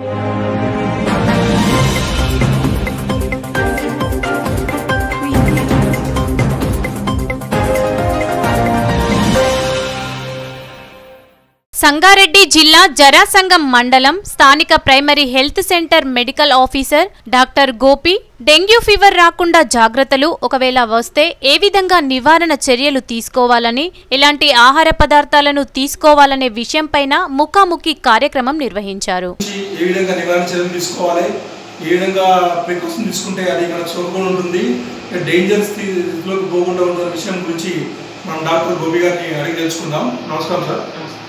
సంగారెడ్డి జిల్లా జరాసంగం మండలం స్థానిక primary health center medical officer doctor Gopi dengue fever రాకుండా జాగ్రత్తలు ఒకవేళ వస్తే ఏ విధంగా నివారణ చర్యలు తీసుకోవాలని ఎలాంటి ఆహార పదార్థాలను తీసుకోవాలనే విషయంపైన ముఖాముఖి కార్యక్రమం నిర్వహించారు నుంచి ఏ విధంగా నివారణ చర్యలు తీసుకోవాలి ఏ విధంగా ప్రికాషన్ తీసుకుంటే అది మనకు సోకకుండా ఉంటుంది డేంజర్ స్థితిలోకి పోకుండా ఉంటున్న విషయం గురించి మనం డాక్టర్ గోపి గారిని అడిగి తెలుసుకుందాం నమస్కారం సార్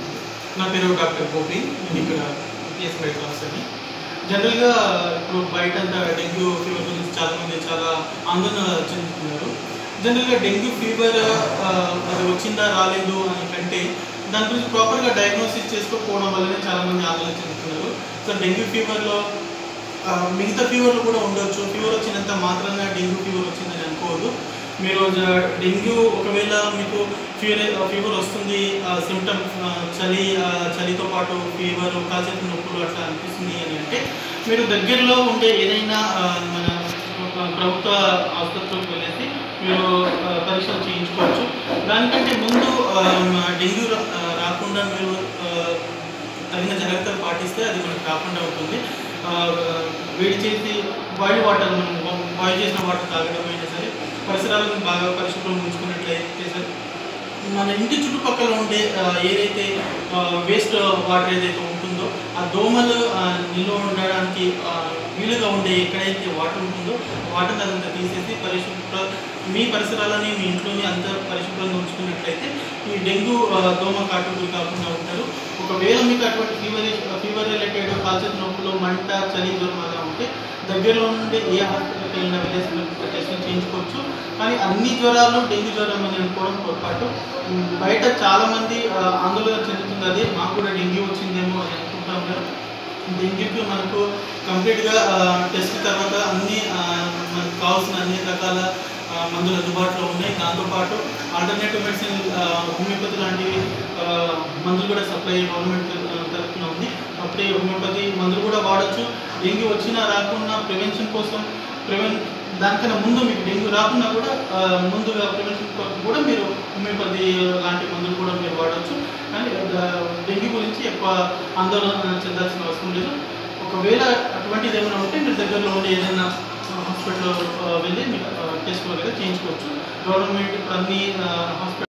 నా పేరు డాక్టర్ గోపి నేను ఇక్కడ పిఎస్ మెడికల్ ఆఫీసర్ని జనరల్గా ఇప్పుడు బయట అంతా డెంగ్యూ ఫీవర్ గురించి చాలామంది చాలా ఆందోళన చెందుతున్నారు జనరల్గా డెంగ్యూ ఫీవర్ ఆ, అది వచ్చిందా రాలేదు అని కంటే దాని గురించి ప్రాపర్గా డయాగ్నోసిస్ చేసుకోకపోవడం వల్లనే చాలామంది ఆందోళన చెందుతున్నారు సో డెంగ్యూ ఫీవర్లో ఆ, మిగతా ఫీవర్లు కూడా ఉండొచ్చు ఫీవర్ వచ్చినంత మాత్రాన డెంగ్యూ ఫీవర్ వచ్చిందని అనుకోవద్దు మీరు జ- డెంగ్యూ ఒకవేళ మీకు ఫీవర్ ఫీవర్ వస్తుంది సిమ్టమ్స్ చలి ఆ, చలితో పాటు ఫీవర్ కాసేపు నొప్పులు అట్లా అనిపిస్తుంది అని అంటే మీరు దగ్గరలో ఉండే ఏదైనా ఆ, మన ఒక ప్రభుత్వ ఆసుపత్రికి వెళ్ళేసి మీరు ఆ, పరీక్షలు చేయించుకోవచ్చు దానికంటే ముందు ఆ, డెంగ్యూ రా- ఆ, రాకుండా మీరు ఆ, తగిన జాగ్రత్తలు పాటిస్తే అది మనకు రాకుండా ఉంటుంది ఆ, వేడి చేసి బాయిల్ వాటర్ మనం బాయిల్ చేసిన వాటర్ తాగడం అయినా సరే పరిసరాలను బాగా పరిశుభ్రం ఉంచుకున్నట్లయితే సరే మన ఇంటి చుట్టుపక్కల ఉండే ఆ, ఏదైతే వేస్ట్ వాటర్ ఏదైతే ఉంటుందో ఆ దోమలు ఆ, నిల్వ ఉండడానికి ఆ, వీలుగా ఉండే ఎక్కడైతే వాటర్ ఉంటుందో వాటర్ అదంతా తీసేసి పరిశుభ్ర మీ పరిసరాలని మీ ఇంట్లోని అంతా పరిశుభ్రంగా ఉంచుకున్నట్లయితే ఈ డెంగ్యూ ఆ, దోమ కాటుకులు కాకుండా ఉంటారు ఒకవేళ మీకు అటువంటి ఫీవర్ ఫీవర్ రిలేటెడ్ కాల్చేతి నొప్పులు మంట చలి జ్వరం అలా ఉంటే దగ్గరలో నుండి ఏ హాస్పిటల్కి వెళ్ళినా వెళ్ళేసి మీరు టెస్టులు చేయించుకోవచ్చు కానీ అన్ని జ్వరాలు డెంగ్యూ జ్వరం అని అనుకోవడం పొరపాటు ఉమ్, బయట చాలామంది ఆ, ఆందోళన చెందుతుంది అది మాకు కూడా డెంగ్యూ వచ్చిందేమో అని అనుకుంటా ఉంటారు డెంగ్యూకి మనకు కంప్లీట్గా టెస్ట్ తర్వాత అన్ని ఆ, మనకు కావాల్సిన అన్ని రకాల ఆ, మందులు అందుబాటులో ఉన్నాయి దాంతోపాటు ఆల్టర్నేటివ్ మెడిసిన్ హోమియోపతి లాంటివి ఆ, మందులు కూడా సప్లై గవర్నమెంట్ తరఫున ఉంది అప్పుడే హోమియోపతి మందులు కూడా వాడచ్చు డెంగ్యూ వచ్చినా రాకుండా ప్రివెన్షన్ కోసం ప్రివెన్ దానికన్నా ముందు మీకు డెంగ్యూ రాకుండా కూడా ఆ, ముందుగా ప్రివెన్షన్ కోసం కూడా మీరు హోమియోపతి లాంటి మందులు కూడా మీరు వాడచ్చు కానీ ఆ, డెంగ్యూ గురించి ఎక్కువ ఆందోళన చెందాల్సిన అవసరం లేదు ఒకవేళ అటువంటిది ఏమైనా ఉంటే మీరు దగ్గరలో ఉండే ఏదైనా హాస్పిటల్ వెళ్ళి మీరు టెస్ట్ వగేరా చేయించుకోవచ్చు గవర్నమెంట్ ఇప్పుడు అన్ని హాస్పిటల్